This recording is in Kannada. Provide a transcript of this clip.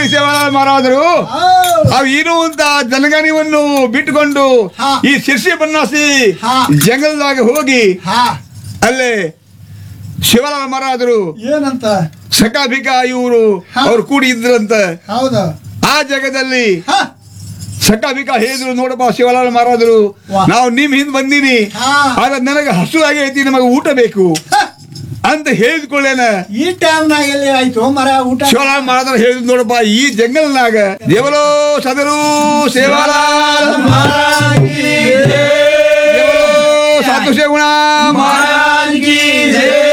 ಸೇವಾಲಾಲ್ ಮಹಾರಾಜರು ಹಾ. ಅವು ಇರುವಂತ ಜನಗಣಿವನ್ನು ಬಿಟ್ಟುಕೊಂಡು ಹಾ. ಈ ಶಿರ್ಸಿ ಬನ್ನಾಸಿ ಹಾ. ಜಂಗಲದಾಗ ಹೋಗಿ ಹಾ ಅಲ್ಲೇ ಶಿವಲಾಲ್ ಮಹಾರಾಜರು ಏನಂತ ಸಕಾಭಿಕ ಇವರು ಹಾ. ಅವ್ರು ಕೂಡಿ ಇದ್ರಂತ ಹೌದು ಆ ಜಾಗದಲ್ಲಿ ಹಾ ಸಕಾಭಿಕ ಹೇಳಿದ್ರು ನೋಡಪ್ಪ ಶಿವಲಾಲ್ ಮಹಾರಾಜರು ವಾ. ನಾವು ನಿಮ್ ಹಿಂದ್ ಬಂದೀನಿ ಹಾ. ಆದ್ರೆ ನನಗೆ ಹಸು ಆಗಿ ಐತಿ ನಮಗೆ ಊಟ ಬೇಕು ಹಾ. ಅಂತ ಹೇಳಿದ್ಕೊಳ್ಳೇನ ಈ ಟೈಮ್ನಾಗ ಎಲ್ಲಿ ಆಯ್ತು ಮರ ಊಟ ಶಿವಲಾಲ್ ಮಹಾರಾಜರು ಹೇಳಿದ್ರು ನೋಡಪ್ಪ ಈ ಜಂಗಲ್ನಾಗ ದೇವಲೋ ಸದರು ಸೇವಾಲಾಲ್ ಮಹಾರಾಜ್ ಕಿ ಜೈ. ದೇವಲೋ ಸಾತು ಸೇಗುಣ ಮಹಾರಾಜ್ ಮಹಾರಾಜ್ ಕಿ ಜೈ.